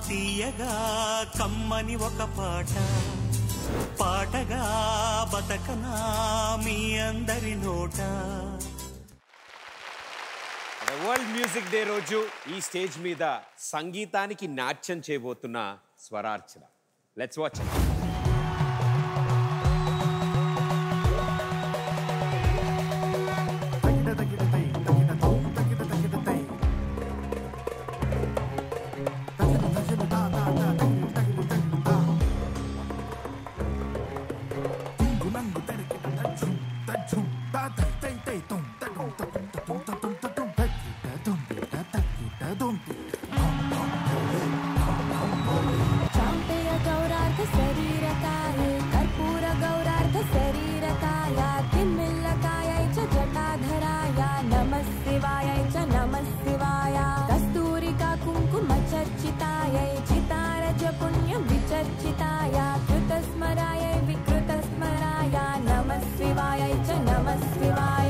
తీయగా కమ్మని ఒక పాట పాటగా బతకనా మీ అందరి నోట వరల్డ్ మ్యూజిక్ డే రోజు ఈ స్టేజ్ మీద సంగీతానికి నాట్యం చేయబోతున్న స్వరార్చన లెట్స్ వాచ్ चाम्पेय गौरार्थ शरीरकाय कर्पूर गौरार्थ शरीरकाय किन्मिल्लकायै च जटाधराय नमः शिवायै च नमः शिवाय कस्तूरिका कुङ्कुमचर्चितायै चितारज पुण्यं विचर्चिताय कृतस्मरायै विकृतस्मराय नमः शिवायै च नमः शिवाय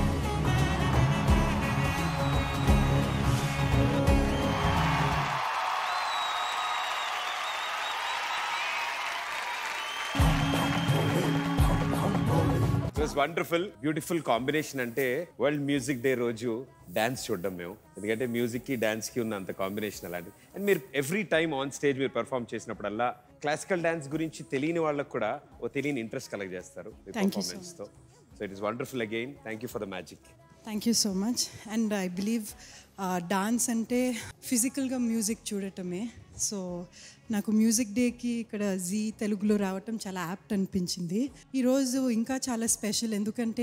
it was wonderful beautiful combination అంటే వరల్డ్ మ్యూజిక్ డే రోజు డాన్స్ చూడడం మేము ఎందుకంటే మ్యూజిక్ కి డాన్స్ కి ఉన్న అంత కాంబినేషన్ అలాంటి అండ్ మీరు ఎవ్రీ టైమ్ ఆన్ స్టేజ్ మీరు పెర్ఫామ్ చేసినప్పుడల్లా క్లాసికల్ డాన్స్ గురించి తెలియని వాళ్ళకు కూడా ఓ తెలియని ఇంట్రెస్ట్ కలగజేస్తారు మీ Thank you so పర్ఫార్మెన్స్ తో so it is wonderful again thank you for the magic thank you so much and I believe dance అంటే ఫిజికల్గా మ్యూజిక్ చూడటమే సో నాకు మ్యూజిక్ డేకి ఇక్కడ జీ తెలుగులో రావటం చాలా యాప్ట్ అనిపించింది ఈరోజు ఇంకా చాలా స్పెషల్ ఎందుకంటే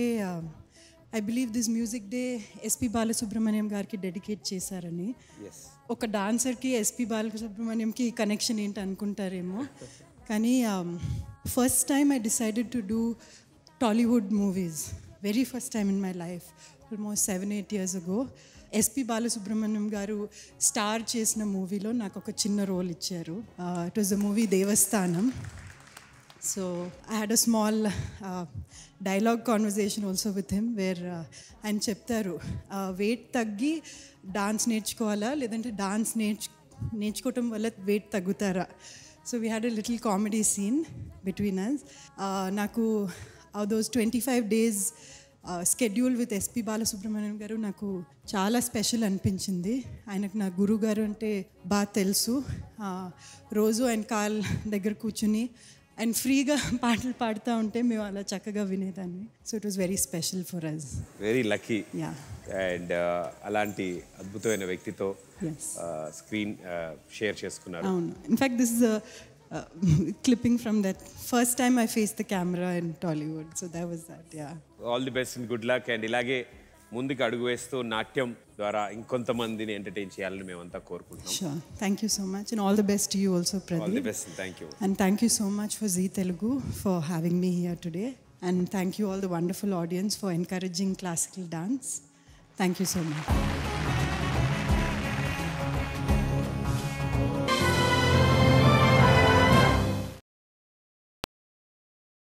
I believe this music day SP Balasubrahmanyam గారికి డెడికేట్ చేశారని ఎస్ ఒక డాన్సర్కి ఎస్పి బాలసుబ్రహ్మణ్యంకి కనెక్షన్ ఏంటి అనుకుంటారేమో కానీ first time I decided to do Tollywood movies very first time in my life almost seven eight years ago SP Balasubrahmanyam garu star చేసిన మూవీలో నాకు ఒక చిన్న రోల్ ఇచ్చారు it was the movie Devasthanam so I had a small dialogue conversation also with him where ఆయన చెప్తారు wait తగ్గి dance నేర్చుకోవాలా లేదంటే డాన్స్ నేర్చు నేర్చుకోవటం వల్ల వెయిట్ తగ్గుతారా so we had a little comedy scene between us నాకు those twenty five days schedule with SP Balasubrahmanyam garu నాకు చాలా స్పెషల్ అనిపించింది ఆయనకు నా గురువు గారు అంటే బాగా తెలుసు ఆ, రోజు ఆయన కాల్ దగ్గర కూర్చుని ఆయన ఫ్రీగా పాటలు పాడుతూ ఉంటే మేము అలా చక్కగా వినేదాన్ని so it was very special for us very lucky yeah and అలాంటి అద్భుతమైన వ్యక్తితో Yes. స్క్రీన్ షేర్ చేసుకున్నారు అవును in fact this is clipping from that first time I face the camera in Tollywood so that was that yeah all the best and good luck and ఇలాగే ముందుకు అడుగు వేస్తూ నాట్యం ద్వారా ఇంకొంతమందిని ఎంటర్టైన్ చేయాలని మేమంతా కోరుకుంటున్నాం sure thank you so much and all the best you also all the Pradeep best thank you And thank you so much for Zee Telugu for having me here today. And thank you all the wonderful audience for encouraging classical dance. Thank you so much.